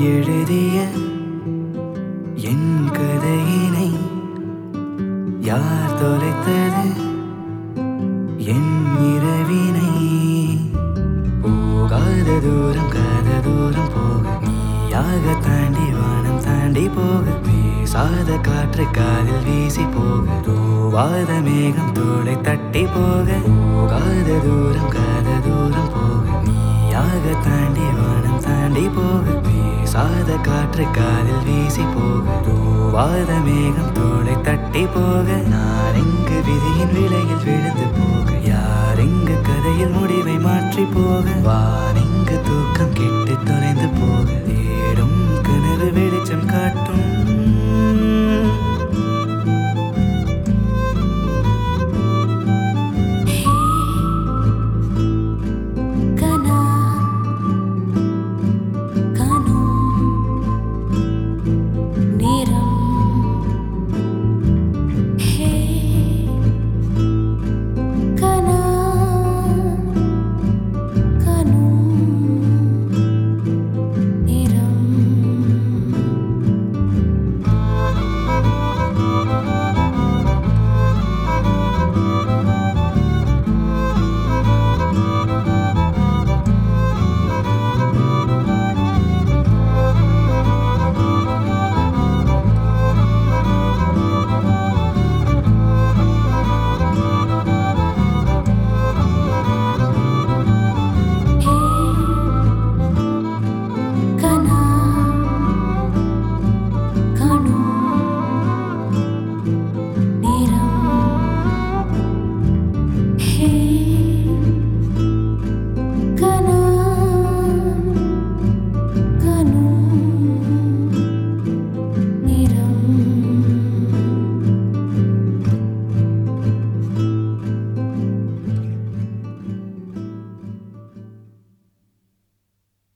எழுதிய என் கதையினை யார் தொலைத்தது என் இரவினை போகாத தூரம் காத தூரம் போக நீயாக தாண்டி வானம் தாண்டி போக பேசாத காற்று காதில் வீசி போக தூவாத மேகம் தோளை தட்டி போக போகாத தூரம் காத தூரம் போக நீயாக தாண்டி வானம் தாண்டி போக பேசாத காற்று காதில் வீசி போக தூவாத மேகம் தோளை தட்டி போக நான் இங்கு விதியின் விலையில் விழுந்து போக